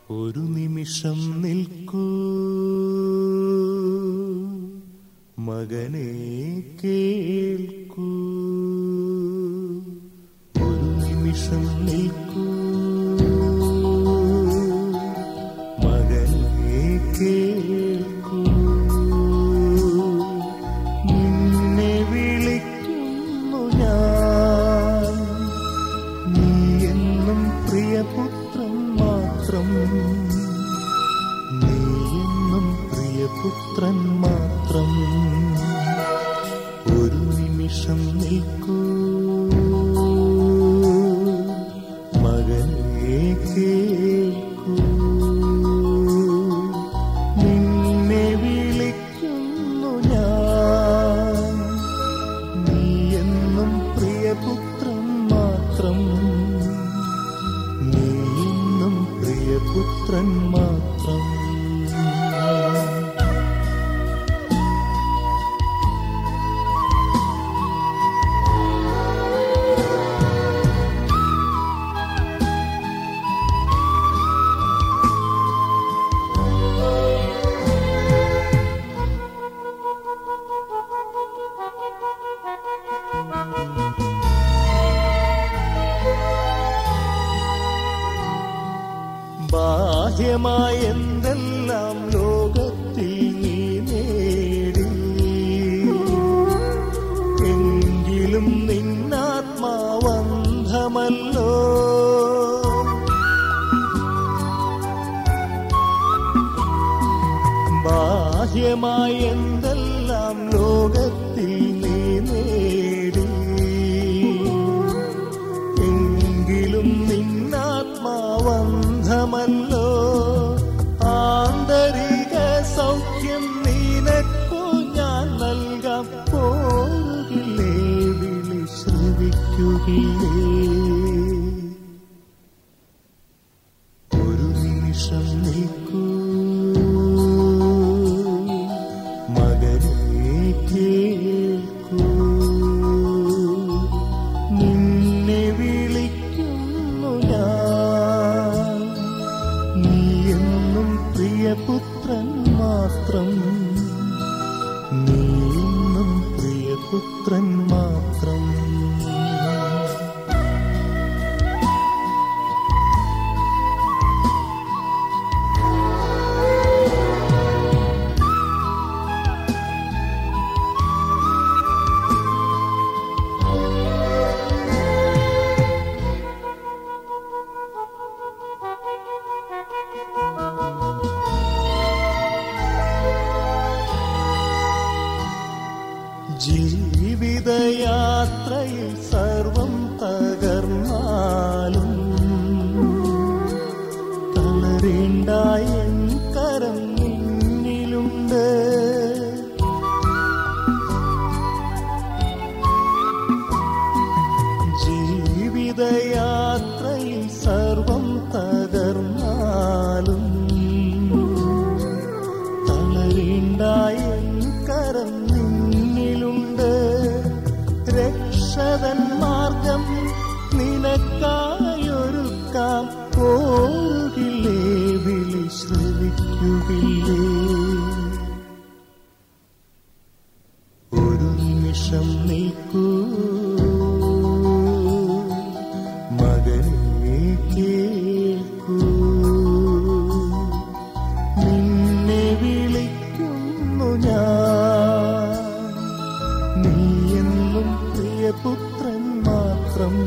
ഒരു നിമിഷം നിൽക്കൂ മകനെ കേൾക്കൂ ഒരു നിമിഷം നിൽക്കൂ മകനെ കേൾക്കൂ നിന്നെ വിളിക്കുന്നു ഞാൻ നീ എന്നും പ്രിയപുത്രൻ മാത്രം നീ എന്നും പ്രിയപുത്രൻ മാത്രം ഒരു നിമിഷം നിൽക്കൂ മകനെ കേൾക്കൂ നിന്നെ വിളിക്കുന്നു ഞാൻ നീ എന്നും പ്രിയപുത്രൻ മാത്രം നീ എന്നും പ്രിയപുത്രൻ മാത്രം ബാഹ്യമായ എന്തെല്ലാം ലോകത്തിൽ നീ നേടി എങ്കിലും നിന്നാത്മാവന്ധമല്ലോ ബാഹ്യമായ എന്തെല്ലാം ലോകത്തിൽ നീ നേടി എങ്കിലും നിന്നാത്മാവന്ധമല്ലോ ആന്തരിക സൗഖ്യം നിനക്കു ഞാൻ നൽകാം പോകില്ലേ വിളി ശ്രവിക്കുകില്ലേ ഒരു നിമിഷം നിൽക്കൂ മകനെ കേൾക്കൂ നിന്നെ വിളിക്കുന്നു ഞാൻ നീ എന്നും പ്രിയപുത്രൻ മാത്രം നീ എന്നും പ്രിയപുത്രൻ മാത്രം ജീവിതയാത്രയിൽ സർവം തകർന്നാലും തളരേണ്ടായ കരം നിന്നിലുണ്ട് ജീവിതയാത്രയിൽ സർവം തകർന്നാലും തളരേണ്ടായ കരം നിന്നിലുണ്ട് രക്ഷതൻ മാർഗം നിനക്കായൊരുക്കാം പോകില്ലേ വിളി ശ്രവിക്കുകില്ലേ ഒരു നിമിഷം നിൽക്കൂ മകനെ കേൾക്കൂ നിന്നെ വിളിക്കുന്നു ഞാൻ നീ എന്നും പ്രിയപുത്രൻ മാത്രം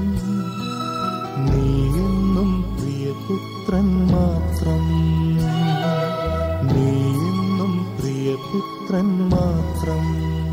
നീ എന്നും പ്രിയപുത്രൻ മാത്രം നീ എന്നും പ്രിയപുത്രൻ മാത്രം